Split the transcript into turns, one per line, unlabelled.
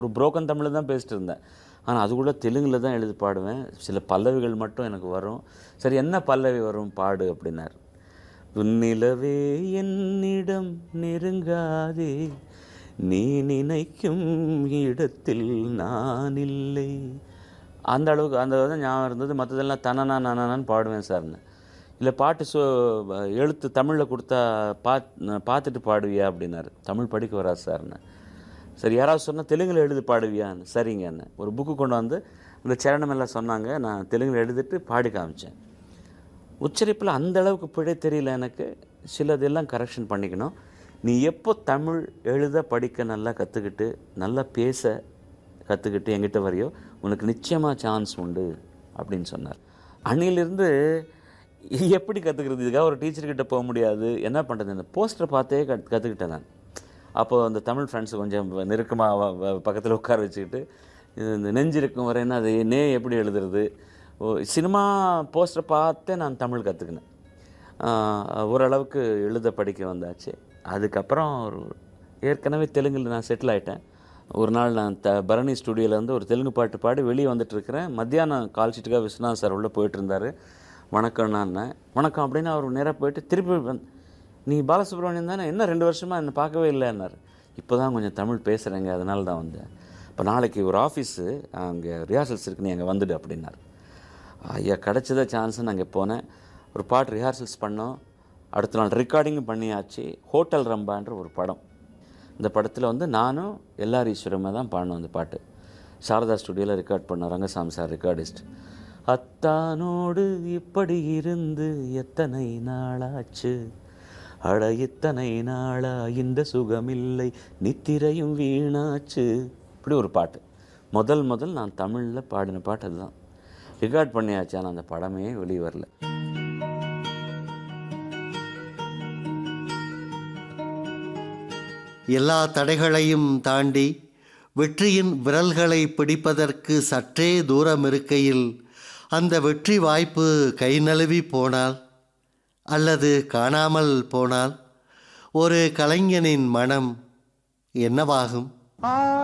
ஒரு புரோக்கன் தமிழில் தான் பேசிட்டு இருந்தேன் ஆனால் அது கூட தெலுங்கில் தான் எழுதி பாடுவேன் சில பல்லவிகள் மட்டும் எனக்கு வரும் சரி என்ன பல்லவி வரும் பாடு அப்படின்னார் உன்னிலவே என்னிடம் நெருங்காதே நீ நினைக்கும் இடத்தில் நான் இல்லை அந்த அளவுக்கு அந்த தான் ஞாபகம் இருந்தது மற்றதெல்லாம் தனனா நானான்னு பாடுவேன் சார்னு இல்லை பாட்டு சோ எழுத்து தமிழில் கொடுத்தா பாத் பார்த்துட்டு பாடுவியா அப்படின்னாரு தமிழ் படிக்க வராது சார்னு சரி யாராவது சொன்னால் தெலுங்கில் எழுதி பாடுவியான்னு சரிங்கன்னு ஒரு புக்கு கொண்டு வந்து அந்த சரணம் எல்லாம் சொன்னாங்க நான் தெலுங்கில் எழுதிட்டு பாடி காமிச்சேன் உச்சரிப்பில் அந்த அளவுக்கு பிழை தெரியல எனக்கு சிலதெல்லாம் கரெக்ஷன் பண்ணிக்கணும் நீ எப்போ தமிழ் எழுத படிக்க நல்லா கற்றுக்கிட்டு நல்லா பேச கற்றுக்கிட்டு என்கிட்ட வரையோ உனக்கு நிச்சயமாக சான்ஸ் உண்டு அப்படின்னு சொன்னார் அன்னையிலிருந்து எப்படி கற்றுக்கிறது இதுக்காக ஒரு டீச்சர்கிட்ட போக முடியாது என்ன பண்ணுறது இந்த போஸ்டரை பார்த்தே கத் கற்றுக்கிட்டேன் நான் அப்போது அந்த தமிழ் ஃப்ரெண்ட்ஸை கொஞ்சம் நெருக்கமாக பக்கத்தில் உட்கார வச்சுக்கிட்டு இது இந்த நெஞ்சிருக்கும் வரைன்னா அது நே எப்படி எழுதுறது ஓ சினிமா போஸ்டரை பார்த்தே நான் தமிழ் கற்றுக்கினேன் ஓரளவுக்கு எழுத படிக்க வந்தாச்சு அதுக்கப்புறம் ஒரு ஏற்கனவே தெலுங்கில் நான் செட்டில் ஆகிட்டேன் ஒரு நாள் நான் த பரணி ஸ்டுடியோலேருந்து ஒரு தெலுங்கு பாட்டு பாடி வெளியே வந்துட்டுருக்கிறேன் மத்தியானம் கால் ஷீட்டுக்காக விஸ்வநாத் சார் உள்ளே போயிட்டு இருந்தார் வணக்கம் நான் வணக்கம் அப்படின்னு அவர் நேராக போயிட்டு திருப்பி வந்து நீ பாலசுப்ரமணியம் தானே என்ன ரெண்டு வருஷமாக என்னை பார்க்கவே இல்லைன்னாரு இப்போ தான் கொஞ்சம் தமிழ் பேசுகிறேங்க அதனால தான் வந்தேன் இப்போ நாளைக்கு ஒரு ஆஃபீஸு அங்கே ரிஹர்சல்ஸ் இருக்கு நீ அங்கே வந்துடு அப்படின்னாரு ஐயா கிடச்சத சான்ஸ்னு அங்கே போனேன் ஒரு பாட்டு ரிஹர்சல்ஸ் பண்ணோம் அடுத்த நாள் ரெக்கார்டிங்கும் பண்ணியாச்சு ஹோட்டல் ரம்பான்ற ஒரு படம் இந்த படத்தில் வந்து நானும் எல்லார் ஈஸ்வரமாக தான் பாடணும் அந்த பாட்டு சாரதா ஸ்டுடியோவில் ரெக்கார்ட் பண்ணோம் ரங்கசாமி சார் ரெக்கார்டிஸ்ட் அத்தானோடு இப்படி இருந்து எத்தனை நாளாச்சு அட இத்தனை நாளா இந்த சுகமில்லை நித்திரையும் வீணாச்சு இப்படி ஒரு பாட்டு முதல் முதல் நான் தமிழில் பாடின பாட்டு அதுதான் ரெக்கார்ட் பண்ணியாச்சு ஆனால் அந்த படமே வெளியே வரல
எல்லா தடைகளையும் தாண்டி வெற்றியின் விரல்களை பிடிப்பதற்கு சற்றே தூரம் இருக்கையில் அந்த வெற்றி வாய்ப்பு கை நழுவி போனால் அல்லது காணாமல் போனால் ஒரு கலைஞனின் மனம் என்னவாகும்